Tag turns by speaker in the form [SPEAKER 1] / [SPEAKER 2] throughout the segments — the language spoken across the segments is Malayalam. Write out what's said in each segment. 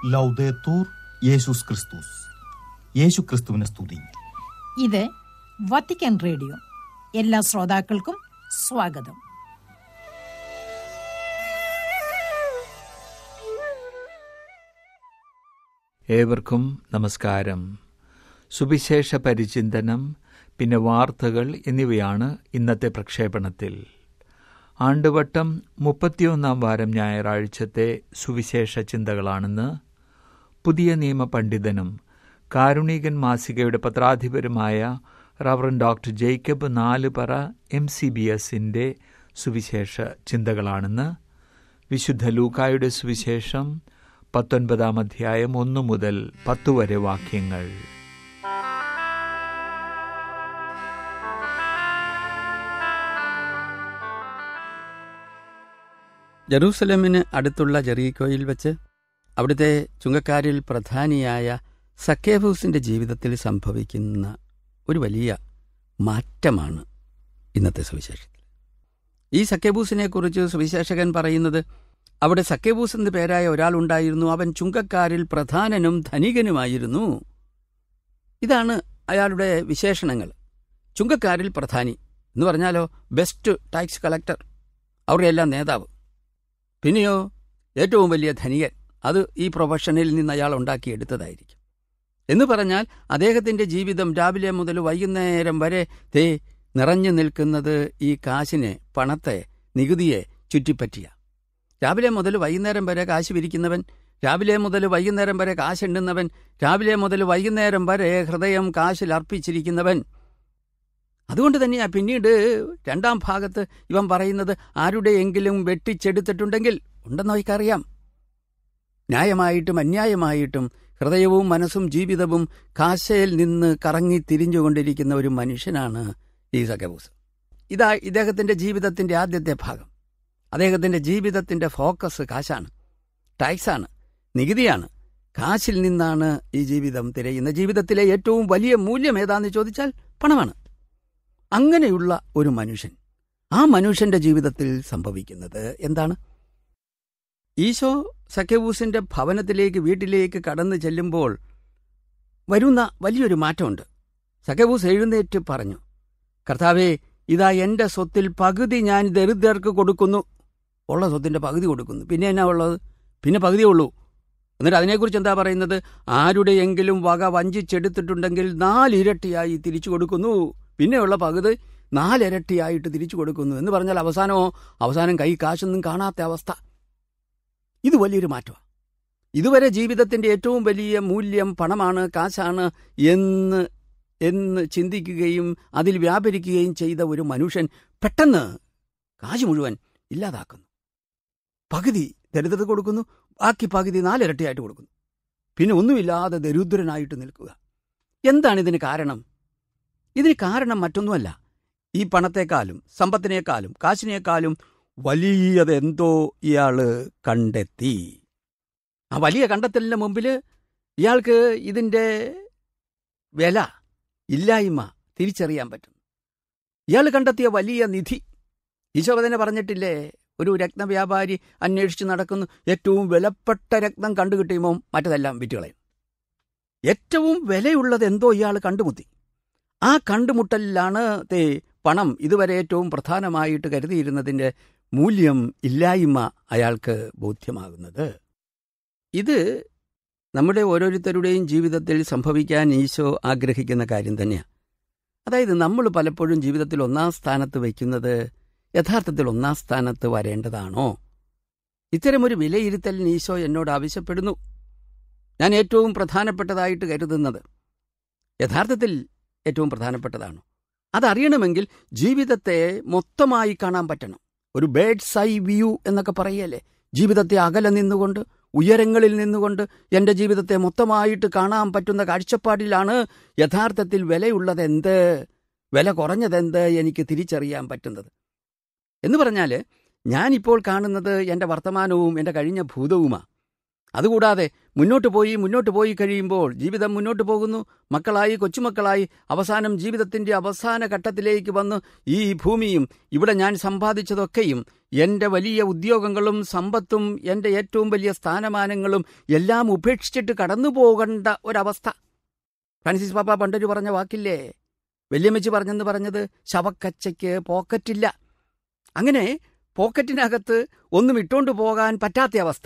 [SPEAKER 1] ലൗദേത്തൂർ യേശുസ് ക്രിസ്തുസ് യേശു ക്രിസ്തുവിനെ സ്തുതി
[SPEAKER 2] ഇത് വത്തിക്കാൻ റേഡിയോ എല്ലാ ശ്രോതാക്കൾക്കും സ്വാഗതം
[SPEAKER 3] ഏവർക്കും നമസ്കാരം സുവിശേഷ പരിചിന്തനം പിന്നെ വാർത്തകൾ എന്നിവയാണ് ഇന്നത്തെ പ്രക്ഷേപണത്തിൽ ആണ്ടുവട്ടം മുപ്പത്തിയൊന്നാം വാരം ഞായറാഴ്ചത്തെ സുവിശേഷ ചിന്തകളാണെന്ന് പുതിയ നിയമ പണ്ഡിതനും കാരുണികൻ മാസികയുടെ പത്രാധിപരുമായ reverend doctor Jacob Nalupara M C B എസിൻ്റെ സുവിശേഷ ചിന്തകളാണെന്ന് വിശുദ്ധ ലൂക്കായുടെ സുവിശേഷം പത്തൊൻപതാം അധ്യായം ഒന്നു മുതൽ പത്തു വരെ വാക്യങ്ങൾ
[SPEAKER 4] ജെറൂസലമിന് അടുത്തുള്ള ജെറീക്കോയിൽ വെച്ച് അവിടുത്തെ ചുങ്കക്കാരിൽ പ്രധാനിയായ സക്കേബൂസിന്റെ ജീവിതത്തിൽ സംഭവിക്കുന്ന ഒരു വലിയ മാറ്റമാണ് ഇന്നത്തെ സുവിശേഷത്തിൽ ഈ സക്കേബൂസിനെ കുറിച്ച് സുവിശേഷകൻ പറയുന്നത് അവിടെ സക്കേബൂസ് എന്ന് പേരായ ഒരാളുണ്ടായിരുന്നു അവൻ ചുങ്കക്കാരിൽ പ്രധാനനും ധനികനുമായിരുന്നു ഇതാണ് അയാളുടെ വിശേഷണങ്ങൾ ചുങ്കക്കാരിൽ പ്രധാനി എന്ന് പറഞ്ഞാലോ ബെസ്റ്റ് ടാക്സ് കളക്ടർ അവരുടെ എല്ലാം നേതാവ് പിന്നെയോ ഏറ്റവും വലിയ ധനികൻ അത് ഈ പ്രൊഫഷനിൽ നിന്ന് അയാൾ ഉണ്ടാക്കിയെടുത്തതായിരിക്കും എന്ന് പറഞ്ഞാൽ അദ്ദേഹത്തിന്റെ ജീവിതം രാവിലെ മുതൽ വൈകുന്നേരം വരെ തേ നിറഞ്ഞു നിൽക്കുന്നത് ഈ കാശിനെ പണത്തെ നികുതിയെ ചുറ്റിപ്പറ്റിയ രാവിലെ മുതൽ വൈകുന്നേരം വരെ കാശ് പിരിക്കുന്നവൻ രാവിലെ മുതൽ വൈകുന്നേരം വരെ കാശുണ്ടുന്നവൻ രാവിലെ മുതൽ വൈകുന്നേരം വരെ ഹൃദയം കാശിൽ അർപ്പിച്ചിരിക്കുന്നവൻ അതുകൊണ്ട് തന്നെയാ പിന്നീട് രണ്ടാം ഭാഗത്ത് ഇവൻ പറയുന്നത് ആരുടെയെങ്കിലും വെട്ടിച്ചെടുത്തിട്ടുണ്ടെങ്കിൽ ഉണ്ടെന്ന് അവർക്കറിയാം ന്യായമായിട്ടും അന്യായമായിട്ടും ഹൃദയവും മനസ്സും ജീവിതവും കാശയിൽ നിന്ന് കറങ്ങി തിരിഞ്ഞുകൊണ്ടിരിക്കുന്ന ഒരു മനുഷ്യനാണ് ഈ സക്കബൂസ് ഇതാ ഇദ്ദേഹത്തിന്റെ ജീവിതത്തിന്റെ ആദ്യത്തെ ഭാഗം അദ്ദേഹത്തിന്റെ ജീവിതത്തിന്റെ ഫോക്കസ് കാശാണ് ടാക്സാണ് നികുതിയാണ് കാശിൽ നിന്നാണ് ഈ ജീവിതം തിരയുന്ന ജീവിതത്തിലെ ഏറ്റവും വലിയ മൂല്യം ഏതാന്ന് ചോദിച്ചാൽ പണമാണ് അങ്ങനെയുള്ള ഒരു മനുഷ്യൻ ആ മനുഷ്യന്റെ ജീവിതത്തിൽ സംഭവിക്കുന്നത് എന്താണ് ഈശോ സഖ്യബൂസിന്റെ ഭവനത്തിലേക്ക് വീട്ടിലേക്ക് കടന്നു ചെല്ലുമ്പോൾ വരുന്ന വലിയൊരു മാറ്റമുണ്ട് സഖ്യബൂസ് എഴുന്നേറ്റ് പറഞ്ഞു കർത്താവേ ഇതാ എന്റെ സ്വത്തിൽ പകുതി ഞാൻ ദരിദ്രർക്ക് കൊടുക്കുന്നു ഉള്ള സ്വത്തിന്റെ പകുതി കൊടുക്കുന്നു പിന്നെ എന്നാ ഉള്ളത് പിന്നെ പകുതിയേ ഉള്ളൂ എന്നിട്ട് അതിനെക്കുറിച്ച് എന്താ പറയുന്നത് ആരുടെയെങ്കിലും വക വഞ്ചിച്ചെടുത്തിട്ടുണ്ടെങ്കിൽ നാലിരട്ടിയായി തിരിച്ചു കൊടുക്കുന്നു പിന്നെയുള്ള പകുതി നാലിരട്ടിയായിട്ട് തിരിച്ചു കൊടുക്കുന്നു എന്ന് പറഞ്ഞാൽ അവസാനമോ അവസാനം കൈ കാശൊന്നും കാണാത്ത അവസ്ഥ ഇത് വലിയൊരു മാറ്റമാണ് ഇതുവരെ ജീവിതത്തിന്റെ ഏറ്റവും വലിയ മൂല്യം പണമാണ് കാശാണ് എന്ന് എന്ന് ചിന്തിക്കുകയും അതിൽ വ്യാപരിക്കുകയും ചെയ്ത ഒരു മനുഷ്യൻ പെട്ടെന്ന് കാശ് മുഴുവൻ ഇല്ലാതാക്കുന്നു പകുതി ദരിദ്രത കൊടുക്കുന്നു ബാക്കി പകുതി നാലിരട്ടിയായിട്ട് കൊടുക്കുന്നു പിന്നെ ഒന്നുമില്ലാതെ ദരിദ്രനായിട്ട് നിൽക്കുക എന്താണ് ഇതിന് കാരണം ഇതിന് കാരണം മറ്റൊന്നുമല്ല ഈ പണത്തെക്കാളും സമ്പത്തിനേക്കാളും കാശിനേക്കാളും വലിയതെന്തോ ഇയാള് കണ്ടെത്തി ആ വലിയ കണ്ടെത്തലിന്റെ മുമ്പിൽ ഇയാൾക്ക് ഇതിന്റെ വില ഇല്ലായ്മ തിരിച്ചറിയാൻ പറ്റും ഇയാൾ കണ്ടെത്തിയ വലിയ നിധി ഈശോ തന്നെ പറഞ്ഞിട്ടില്ലേ ഒരു രത്നവ്യാപാരി അന്വേഷിച്ച് നടക്കുന്നു ഏറ്റവും വിലപ്പെട്ട രത്നം കണ്ടുകിട്ടിയുമ്പോൾ മറ്റതെല്ലാം വിറ്റുകളയും ഏറ്റവും വിലയുള്ളത് എന്തോ ഇയാൾ കണ്ടുമുത്തി ആ കണ്ടുമുട്ടലിലാണ് തേ പണം ഇതുവരെ ഏറ്റവും പ്രധാനമായിട്ട് കരുതിയിരുന്നതിന്റെ മൂല്യം ഇല്ലായ്മ അയാൾക്ക് ബോധ്യമാകുന്നത് ഇത് നമ്മുടെ ഓരോരുത്തരുടെയും ജീവിതത്തിൽ സംഭവിക്കാൻ ഈശോ ആഗ്രഹിക്കുന്ന കാര്യം തന്നെയാണ് അതായത് നമ്മൾ പലപ്പോഴും ജീവിതത്തിൽ ഒന്നാം സ്ഥാനത്ത് വയ്ക്കുന്നത് യഥാർത്ഥത്തിൽ ഒന്നാം സ്ഥാനത്ത് വരേണ്ടതാണോ ഇത്തരമൊരു വിലയിരുത്തലിന് ഈശോ എന്നോട് ആവശ്യപ്പെടുന്നു ഞാൻ ഏറ്റവും പ്രധാനപ്പെട്ടതായിട്ട് കരുതുന്നത് യഥാർത്ഥത്തിൽ ഏറ്റവും പ്രധാനപ്പെട്ടതാണോ അതറിയണമെങ്കിൽ ജീവിതത്തെ മൊത്തമായി കാണാൻ പറ്റണം ഒരു ബേഡ്സ് ഐ വ്യൂ എന്നൊക്കെ പറയല്ലേ ജീവിതത്തെ അകലെ നിന്നുകൊണ്ട് ഉയരങ്ങളിൽ നിന്നുകൊണ്ട് എൻ്റെ ജീവിതത്തെ മൊത്തമായിട്ട് കാണാൻ പറ്റുന്ന കാഴ്ചപ്പാടിലാണ് യഥാർത്ഥത്തിൽ വിലയുള്ളതെന്ത് വില കുറഞ്ഞതെന്ത് എനിക്ക് തിരിച്ചറിയാൻ പറ്റുന്നത് എന്ന് പറഞ്ഞാൽ ഞാനിപ്പോൾ കാണുന്നത് എൻ്റെ വർത്തമാനവും എൻ്റെ കഴിഞ്ഞ ഭൂതവുമാണ് അതുകൂടാതെ മുന്നോട്ട് പോയി മുന്നോട്ട് പോയി കഴിയുമ്പോൾ ജീവിതം മുന്നോട്ട് പോകുന്നു മക്കളായി കൊച്ചുമക്കളായി അവസാനം ജീവിതത്തിന്റെ അവസാന ഘട്ടത്തിലേക്ക് വന്ന് ഈ ഭൂമിയും ഇവിടെ ഞാൻ സമ്പാദിച്ചതൊക്കെയും എൻ്റെ വലിയ ഉദ്യോഗങ്ങളും സമ്പത്തും എൻ്റെ ഏറ്റവും വലിയ സ്ഥാനമാനങ്ങളും എല്ലാം ഉപേക്ഷിച്ചിട്ട് കടന്നു പോകേണ്ട ഒരവസ്ഥ ഫ്രാൻസിസ് പാപ്പ പണ്ടൊരു പറഞ്ഞ വാക്കില്ലേ വല്യമ്മച്ചി പറഞ്ഞെന്ന് പറഞ്ഞത് ശവക്കച്ചയ്ക്ക് പോക്കറ്റില്ല അങ്ങനെ പോക്കറ്റിനകത്ത് ഒന്നും ഇട്ടുകൊണ്ട് പോകാൻ പറ്റാത്ത അവസ്ഥ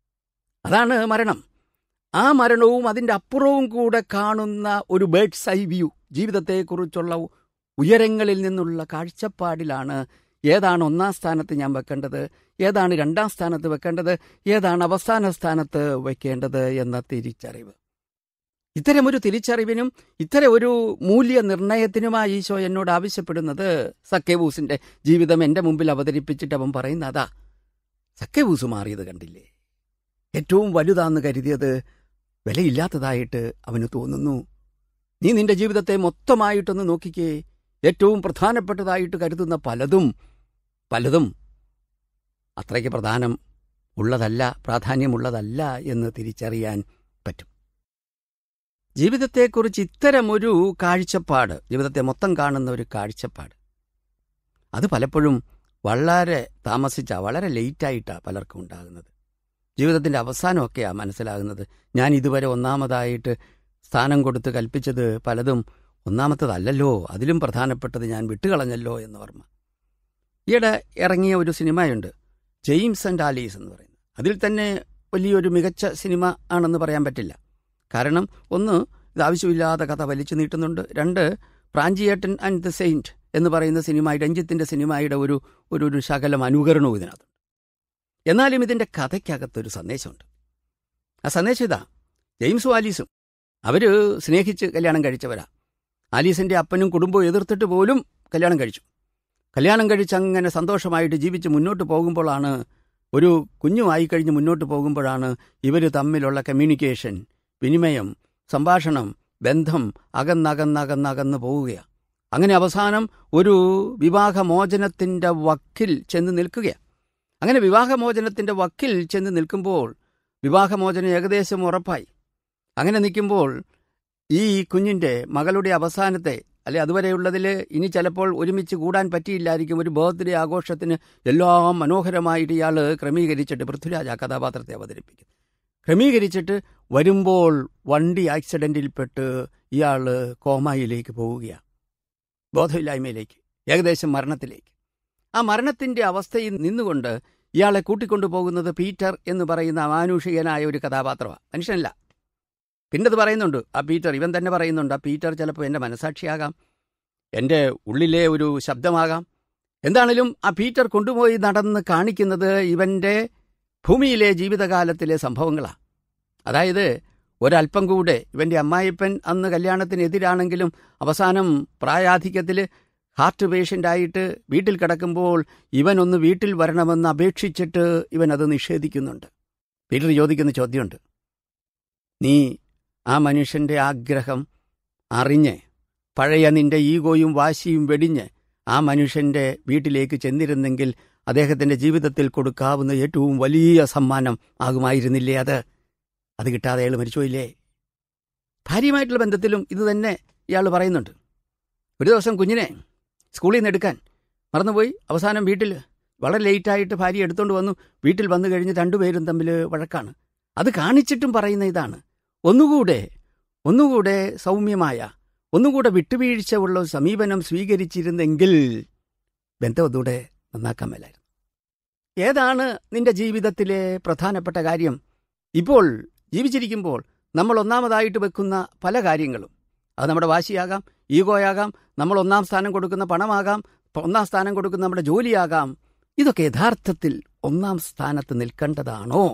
[SPEAKER 4] അതാണ് മരണം ആ മരണവും അതിൻ്റെ അപ്പുറവും കൂടെ കാണുന്ന ഒരു ബേഡ്സ് ഐ വ്യൂ ജീവിതത്തെക്കുറിച്ചുള്ള ഉയരങ്ങളിൽ നിന്നുള്ള കാഴ്ചപ്പാടിലാണ് ഏതാണ് ഒന്നാം സ്ഥാനത്ത് ഞാൻ വെക്കേണ്ടത് ഏതാണ് രണ്ടാം സ്ഥാനത്ത് വെക്കേണ്ടത് ഏതാണ് അവസാന സ്ഥാനത്ത് വെക്കേണ്ടത് എന്ന തിരിച്ചറിവ് ഇത്തരമൊരു തിരിച്ചറിവിനും ഇത്തരം ഒരു മൂല്യനിർണയത്തിനുമായി ഈശോ എന്നോട് ആവശ്യപ്പെടുന്നത് സക്കേവൂസിന്റെ ജീവിതം എൻ്റെ മുമ്പിൽ അവതരിപ്പിച്ചിട്ട് അവൻ പറയുന്ന അതാ സക്കേവൂസ് മാറിയത് കണ്ടില്ലേ ഏറ്റവും വലുതാന്ന് കരുതിയത് വിലയില്ലാത്തതായിട്ട് അവന് തോന്നുന്നു നീ നിന്റെ ജീവിതത്തെ മൊത്തമായിട്ടൊന്ന് നോക്കിക്കേ ഏറ്റവും പ്രധാനപ്പെട്ടതായിട്ട് കരുതുന്ന പലതും പലതും അത്രയ്ക്ക് പ്രധാനം ഉള്ളതല്ല പ്രാധാന്യമുള്ളതല്ല എന്ന് തിരിച്ചറിയാൻ പറ്റും ജീവിതത്തെക്കുറിച്ച് ഇത്തരമൊരു കാഴ്ചപ്പാട് ജീവിതത്തെ മൊത്തം കാണുന്ന ഒരു കാഴ്ചപ്പാട് അത് പലപ്പോഴും വളരെ താമസിച്ച വളരെ ലേറ്റായിട്ടാണ് പലർക്കും ഉണ്ടാകുന്നത് ജീവിതത്തിൻ്റെ അവസാനമൊക്കെയാണ് മനസ്സിലാകുന്നത് ഞാൻ ഇതുവരെ ഒന്നാമതായിട്ട് സ്ഥാനം കൊടുത്ത് കൽപ്പിച്ചത് പലതും ഒന്നാമത്തതല്ലല്ലോ അതിലും പ്രധാനപ്പെട്ടത് ഞാൻ വിട്ടുകളഞ്ഞല്ലോ എന്ന് ഓർമ്മ ഈയിടെ ഇറങ്ങിയ ഒരു സിനിമയുണ്ട് ജെയിംസ് ആൻഡ് ആലീസ് എന്ന് പറയുന്നത് അതിൽ തന്നെ വലിയൊരു മികച്ച സിനിമ ആണെന്ന് പറയാൻ പറ്റില്ല കാരണം ഒന്ന് ഇത് ആവശ്യമില്ലാത്ത കഥ വലിച്ചു നീട്ടുന്നുണ്ട് രണ്ട് പ്രാഞ്ചിയേട്ടൻ ആൻഡ് ദ സെയിൻറ്റ് എന്ന് പറയുന്ന സിനിമ രഞ്ജിത്തിന്റെ സിനിമയുടെ ഒരു ഒരു ഒരു ശകലം അനുകരണവും ഇതിനകത്തുണ്ട് എന്നാലും ഇതിന്റെ കഥയ്ക്കകത്തൊരു സന്ദേശമുണ്ട് ആ സന്ദേശം ഇതാ ജെയിംസും ആലീസും അവര് സ്നേഹിച്ച് കല്യാണം കഴിച്ചവരാ ആലീസിന്റെ അപ്പനും കുടുംബവും എതിർത്തിട്ട് പോലും കല്യാണം കഴിച്ചു കല്യാണം കഴിച്ച് അങ്ങനെ സന്തോഷമായിട്ട് ജീവിച്ച് മുന്നോട്ട് പോകുമ്പോഴാണ് ഒരു കുഞ്ഞുമായി കഴിഞ്ഞ് മുന്നോട്ട് പോകുമ്പോഴാണ് ഇവർ തമ്മിലുള്ള കമ്മ്യൂണിക്കേഷൻ വിനിമയം സംഭാഷണം ബന്ധം അകന്നകന്നകന്നകന്ന് പോവുകയാണ് അങ്ങനെ അവസാനം ഒരു വിവാഹമോചനത്തിന്റെ വക്കിൽ ചെന്ന് നിൽക്കുകയാണ് അങ്ങനെ വിവാഹമോചനത്തിന്റെ വക്കിൽ ചെന്ന് നിൽക്കുമ്പോൾ വിവാഹമോചനം ഏകദേശം ഉറപ്പായി അങ്ങനെ നിൽക്കുമ്പോൾ ഈ കുഞ്ഞിന്റെ മകളുടെ അവസാനത്തെ അല്ലെ അതുവരെയുള്ളതിൽ ഇനി ചിലപ്പോൾ ഒരുമിച്ച് കൂടാൻ പറ്റിയില്ലായിരിക്കും ഒരു ബർത്ത്ഡേ ആഘോഷത്തിന് എല്ലാം മനോഹരമായിട്ട് ഇയാൾ ക്രമീകരിച്ചിട്ട് പൃഥ്വിരാജ് ആ കഥാപാത്രത്തെ അവതരിപ്പിക്കും ക്രമീകരിച്ചിട്ട് വരുമ്പോൾ വണ്ടി ആക്സിഡന്റിൽപ്പെട്ട് ഇയാൾ കോമായിലേക്ക് പോവുകയാണ് ബോധമില്ലായ്മയിലേക്ക് ഏകദേശം മരണത്തിലേക്ക് ആ മരണത്തിന്റെ അവസ്ഥയിൽ നിന്നുകൊണ്ട് ഇയാളെ കൂട്ടിക്കൊണ്ടു പോകുന്നത് പീറ്റർ എന്ന് പറയുന്ന അമാനുഷികനായ ഒരു കഥാപാത്രമാണ് മനുഷ്യനല്ല പിന്നെ അത് പറയുന്നുണ്ട് ആ പീറ്റർ ഇവൻ തന്നെ പറയുന്നുണ്ട് ആ പീറ്റർ ചിലപ്പോൾ എൻ്റെ മനസാക്ഷിയാകാം എൻ്റെ ഉള്ളിലെ ഒരു ശബ്ദമാകാം എന്താണേലും ആ പീറ്റർ കൊണ്ടുപോയി നടന്ന് കാണിക്കുന്നത് ഇവൻ്റെ ഭൂമിയിലെ ജീവിതകാലത്തിലെ സംഭവങ്ങളാണ് അതായത് ഒരല്പം കൂടെ ഇവൻ്റെ അമ്മായിപ്പൻ അന്ന് കല്യാണത്തിനെതിരാണെങ്കിലും അവസാനം പ്രായാധിക്യത്തിൽ ഹാർട്ട് പേഷ്യൻ്റായിട്ട് വീട്ടിൽ കിടക്കുമ്പോൾ ഇവൻ ഒന്ന് വീട്ടിൽ വരണമെന്ന് അപേക്ഷിച്ചിട്ട് ഇവൻ അത് നിഷേധിക്കുന്നുണ്ട് പീറ്റർ ചോദിക്കുന്ന ചോദ്യമുണ്ട് നീ ആ മനുഷ്യന്റെ ആഗ്രഹം അറിഞ്ഞ് പഴയ നിന്റെ ഈഗോയും വാശിയും വെടിഞ്ഞ് ആ മനുഷ്യന്റെ വീട്ടിലേക്ക് ചെന്നിരുന്നെങ്കിൽ അദ്ദേഹത്തിന്റെ ജീവിതത്തിൽ കൊടുക്കാവുന്ന ഏറ്റവും വലിയ സമ്മാനം ആകുമായിരുന്നില്ലേ അത് അത് കിട്ടാതെ അയാൾ മരിച്ചുപോയില്ലേ ഭാര്യയുമായിട്ടുള്ള ബന്ധത്തിലും ഇത് തന്നെ ഇയാൾ പറയുന്നുണ്ട് ഒരു ദിവസം കുഞ്ഞിനെ സ്കൂളിൽ നിന്ന് എടുക്കാൻ മറന്നുപോയി അവസാനം വീട്ടിൽ വളരെ ലേറ്റായിട്ട് ഭാര്യ എടുത്തുകൊണ്ട് വന്നു വീട്ടിൽ വന്നു കഴിഞ്ഞ് രണ്ടുപേരും തമ്മിൽ വഴക്കാണ് അത് കാണിച്ചിട്ടും പറയുന്ന ഇതാണ് ഒന്നുകൂടെ ഒന്നുകൂടെ സൗമ്യമായ ഒന്നുകൂടെ വിട്ടുവീഴ്ച ഉള്ള ഒരു സമീപനം സ്വീകരിച്ചിരുന്നെങ്കിൽ ബന്ധം ഒന്നുകൂടെ നന്നാക്കാൻ മേലായിരുന്നു ഏതാണ് നിന്റെ ജീവിതത്തിലെ പ്രധാനപ്പെട്ട കാര്യം ഇപ്പോൾ ജീവിച്ചിരിക്കുമ്പോൾ നമ്മൾ ഒന്നാമതായിട്ട് വെക്കുന്ന പല കാര്യങ്ങളും അത് നമ്മുടെ വാശിയാകാം ഈഗോയാകാം നമ്മൾ ഒന്നാം സ്ഥാനം കൊടുക്കുന്ന പണമാകാം ഒന്നാം സ്ഥാനം കൊടുക്കുന്ന നമ്മുടെ ജോലിയാകാം ഇതൊക്കെ യഥാർത്ഥത്തിൽ ഒന്നാം സ്ഥാനത്ത് നിൽക്കേണ്ടതാണോ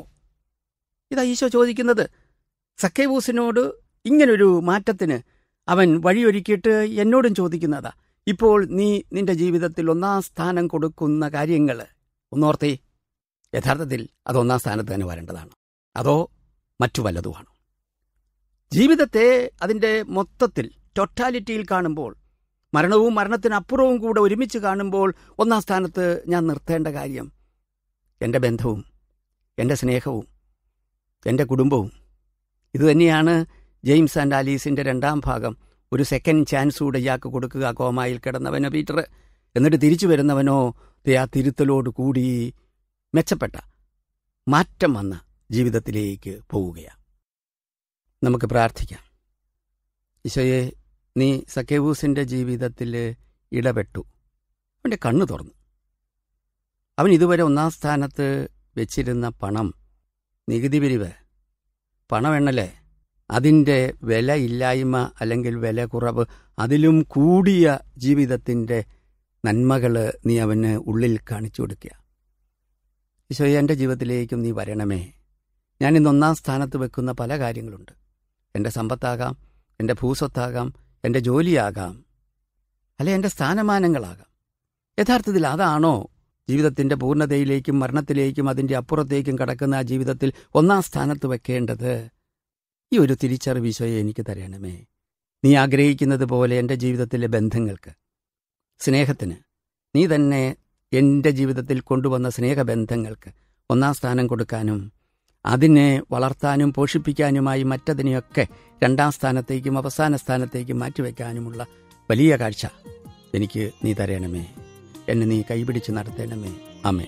[SPEAKER 4] ഇതാ ഈശോ ചോദിക്കുന്നത് സക്കേബൂസിനോട് ഇങ്ങനൊരു മാറ്റത്തിന് അവൻ വഴിയൊരുക്കിയിട്ട് എന്നോടും ചോദിക്കുന്നതാ ഇപ്പോൾ നീ നിന്റെ ജീവിതത്തിൽ ഒന്നാം സ്ഥാനം കൊടുക്കുന്ന കാര്യങ്ങൾ ഒന്നോർത്തേ യഥാർത്ഥത്തിൽ അത് ഒന്നാം സ്ഥാനത്ത് തന്നെ വരേണ്ടതാണ് അതോ മറ്റു വല്ലതുമാണോ ജീവിതത്തെ അതിൻ്റെ മൊത്തത്തിൽ ടൊട്ടാലിറ്റിയിൽ കാണുമ്പോൾ മരണവും മരണത്തിനപ്പുറവും കൂടെ ഒരുമിച്ച് കാണുമ്പോൾ ഒന്നാം സ്ഥാനത്ത് ഞാൻ നിർത്തേണ്ട കാര്യം എൻ്റെ ബന്ധവും എൻ്റെ സ്നേഹവും എൻ്റെ കുടുംബവും ഇതുതന്നെയാണ് ജെയിംസ് ആൻഡ് ആലീസിൻ്റെ രണ്ടാം ഭാഗം ഒരു സെക്കൻഡ് ചാൻസ് കൂടെ ഇയാൾക്ക് കൊടുക്കുക കോമായിൽ കിടന്നവന് പീറ്റർ എന്നിട്ട് തിരിച്ചു വരുന്നവനോ ദേ ആ തിരുത്തലോട് കൂടി മെച്ചപ്പെട്ട മാറ്റം വന്ന ജീവിതത്തിലേക്ക് പോവുകയാണ് നമുക്ക് പ്രാർത്ഥിക്കാം ഈശോയെ നീ സക്കേവൂസിൻ്റെ ജീവിതത്തിൽ ഇടപെട്ടു അവൻ്റെ കണ്ണു തുറന്നു അവൻ ഇതുവരെ ഒന്നാം സ്ഥാനത്ത് വെച്ചിരുന്ന പണം നികുതി പിരിവ് പണമെണ്ണല്ലേ അതിൻ്റെ വില ഇല്ലായ്മ അല്ലെങ്കിൽ വില കുറവ് അതിലും കൂടിയ ജീവിതത്തിൻ്റെ നന്മകൾ നീ അവന് ഉള്ളിൽ കാണിച്ചു കൊടുക്കുക ഈശോയെ എൻ്റെ ജീവിതത്തിലേക്കും നീ വരണമേ ഞാൻ ഇന്ന് ഒന്നാം സ്ഥാനത്ത് വെക്കുന്ന പല കാര്യങ്ങളുണ്ട് എൻ്റെ സമ്പത്താകാം എൻ്റെ ഭൂസ്വത്താകാം എൻ്റെ ജോലിയാകാം അല്ലെ എൻ്റെ സ്ഥാനമാനങ്ങളാകാം യഥാർത്ഥത്തിൽ അതാണോ ജീവിതത്തിൻ്റെ പൂർണ്ണതയിലേക്കും മരണത്തിലേക്കും അതിൻ്റെ അപ്പുറത്തേക്കും കടക്കുന്ന ആ ജീവിതത്തിൽ ഒന്നാം സ്ഥാനത്ത് വെക്കേണ്ടത് ഈ ഒരു തിരിച്ചറിവ് ഈശോയെ എനിക്ക് തരണമേ നീ ആഗ്രഹിക്കുന്നത് പോലെ എൻ്റെ ജീവിതത്തിലെ ബന്ധങ്ങൾക്ക് സ്നേഹത്തിന് നീ തന്നെ എൻ്റെ ജീവിതത്തിൽ കൊണ്ടുവന്ന സ്നേഹബന്ധങ്ങൾക്ക് ഒന്നാം സ്ഥാനം കൊടുക്കാനും അതിനെ വളർത്താനും പോഷിപ്പിക്കാനുമായി മറ്റതിനെയൊക്കെ രണ്ടാം സ്ഥാനത്തേക്കും അവസാന സ്ഥാനത്തേക്കും മാറ്റിവെക്കാനുമുള്ള വലിയ കാഴ്ച എനിക്ക് നീ തരണമേ എന്നെ നീ കൈപിടിച്ച് നടത്തണമേ അമ്മേ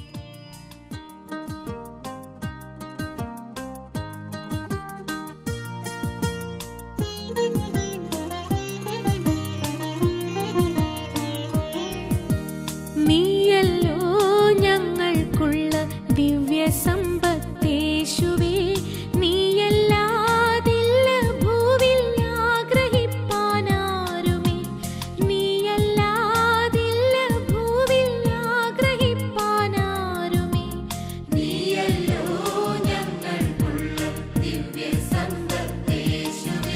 [SPEAKER 5] നീയല്ലോ ഞങ്ങൾക്കുള്ള ദിവ്യ സമ്പത്തേശുവേ നീയല്ലാതില്ല ഭൂവിൽ ആഗ്രഹിപ്പാനാരുമേ നീയല്ലാതില്ല ഭൂവിൽ ആഗ്രഹിപ്പാനാരുമേ നീയല്ലോ ഞങ്ങൾക്കുള്ള ദിവ്യ സമ്പത്തേശുവേ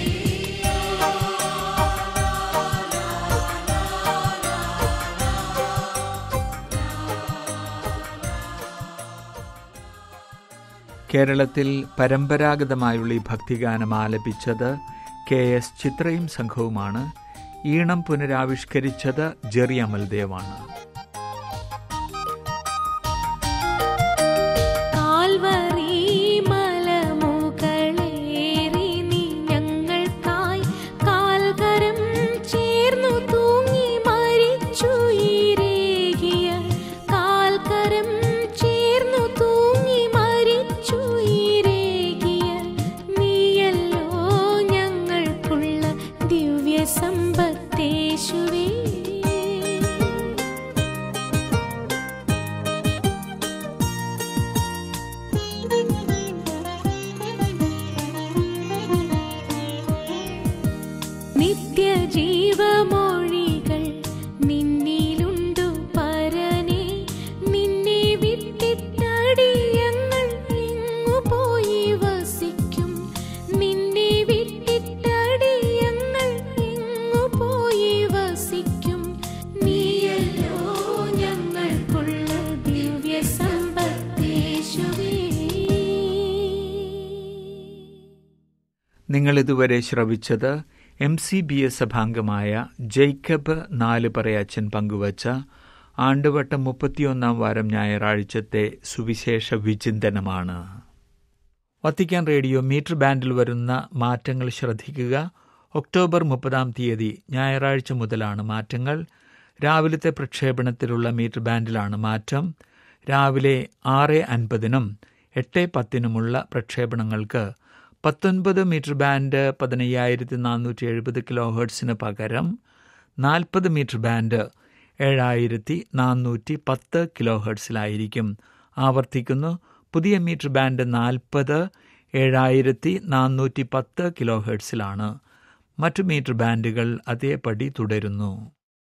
[SPEAKER 3] കേരളത്തിൽ പരമ്പരാഗതമായുള്ള ഈ ഭക്തിഗാനം ആലപിച്ചത് കെ എസ് ചിത്രയും സംഘവുമാണ് ഈണം പുനരാവിഷ്കരിച്ചത് ജെറി അമൽദേവാണ്
[SPEAKER 5] കാൽവറി മലമുകളേറി നീ ഞങ്ങൾക്കായി കാൽകരം ചേർന്നു തൂങ്ങി മരിച്ചു ഈരേകിയ കാൽകരം ചേർന്നു തൂങ്ങി മരിച്ചു ഈരേകിയ നീയല്ലോ ഞങ്ങൾക്കുള്ള ദിവ്യ സമ്പത്തേശുവേ നിത്യജീവമൊഴികൾ നിന്നിലുണ്ടു പരനെ നിന്നെ വിട്ടിട്ടടിയങ്ങൾ എങ്ങു പോയി വസിക്കും നിന്നെ വിട്ടിട്ടടിയങ്ങൾ എങ്ങു പോയി വസിക്കും നീയല്ലോ ഞങ്ങൾക്കുള്ള ദിവ്യ സമ്പത്തേശുവേ
[SPEAKER 3] നിങ്ങൾ ഇതുവരെ ശ്രവിച്ചത് എം സി ബി എസ് സഭാംഗമായ ജേക്കബ് നാല് പറയച്ചൻ പങ്കുവച്ച ആണ്ടുവട്ടം മുപ്പത്തിയൊന്നാം വാരം ഞായറാഴ്ചത്തെ സുവിശേഷ വിചിന്തനമാണ് വത്തിക്കാൻ റേഡിയോ മീറ്റർ ബാൻഡിൽ വരുന്ന മാറ്റങ്ങൾ ശ്രദ്ധിക്കുക ഒക്ടോബർ മുപ്പതാം തീയതി ഞായറാഴ്ച മുതലാണ് മാറ്റങ്ങൾ രാവിലത്തെ പ്രക്ഷേപണത്തിലുള്ള മീറ്റർ ബാൻഡിലാണ് മാറ്റം രാവിലെ ആറ് അൻപതിനും എട്ട് പത്തിനുമുള്ള പ്രക്ഷേപണങ്ങൾക്ക് പത്തൊൻപത് മീറ്റർ ബാൻഡ് പതിനയ്യായിരത്തി നാനൂറ്റി എഴുപത് കിലോ ഹേർട്സിന് പകരം നാൽപ്പത് മീറ്റർ ബാൻഡ് ഏഴായിരത്തി നാനൂറ്റി പത്ത് കിലോ ഹേർട്സിലായിരിക്കും ആവർത്തിക്കുന്നു പുതിയ മീറ്റർ ബാൻഡ് നാൽപ്പത് ഏഴായിരത്തി നാനൂറ്റി പത്ത് കിലോ ഹേർട്സിലാണ് മറ്റു മീറ്റർ ബാൻഡുകൾ അതേപടി തുടരുന്നു